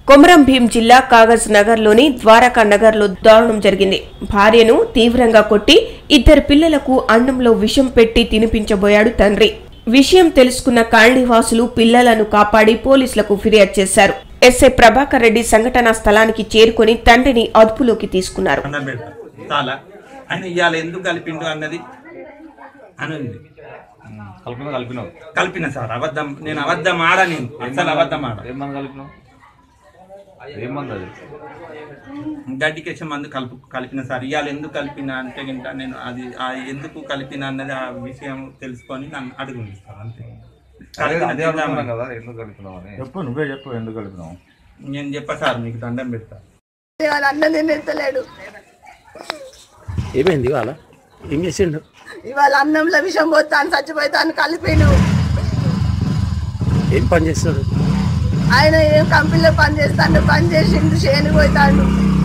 కొమరం భీం జిల్లా కాగజ్ నగర్లోని ద్వారకా నగర్లో దారుణం జరిగింది భార్యను తీవ్రంగా కొట్టి ఇద్దరు పిల్లలకు అన్నంలో విషం పెట్టి తినిపించబోయాడు తండ్రి విషయం తెలుసుకున్న కాలనీవాసులు పిల్లలను కాపాడి పోలీసులకు ఫిర్యాదు చేశారు ఎస్ఐ ప్రభాకర్ రెడ్డి సంఘటనా స్థలానికి చేరుకొని తండ్రిని అదుపులోకి తీసుకున్నారు అన్నం పెడతా చాలా ఆయన ఇవాళ ఎందుకు కలిపిండు అన్నది అని ఉంది కలిపిన కలిపినావు కలిపిన సార్ అబద్ధం నేను అబద్ధం ఆడ నేను అసలు అబద్ధం ఆడ ఏం మంది కలిపినావు ఏం మంది అది గడ్డికేసే మందు కలుపు కలిపిన సార్ ఇవాళ ఎందుకు కలిపిన అంటే గింట నేను అది ఆ ఎందుకు కలిపిన అన్నది ఆ విషయం తెలుసుకొని నన్ను అడుగుంది సార్ అంతే అదే కలిపిన అదే అడుగుతున్నాం తిందామని. కదా ఎందుకు కలిపినావు అని చెప్పు నువ్వే చెప్పు ఎందుకు కలిపినావు నేను చెప్పా సార్ మీకు దండం పెడతా ఇవాళ అన్నం తినేస్తలేడు ఏమైంది ఇవాళ ఏం చేసిండు ఇవాళ అన్నంలో విషం పోతాను చచ్చిపోతాను కలిపిండు ఏం పని చేస్తాడు ఆయన ఏం కంపెనీలో పని చేస్తాడు పని చేసిండు చేను పోతాడు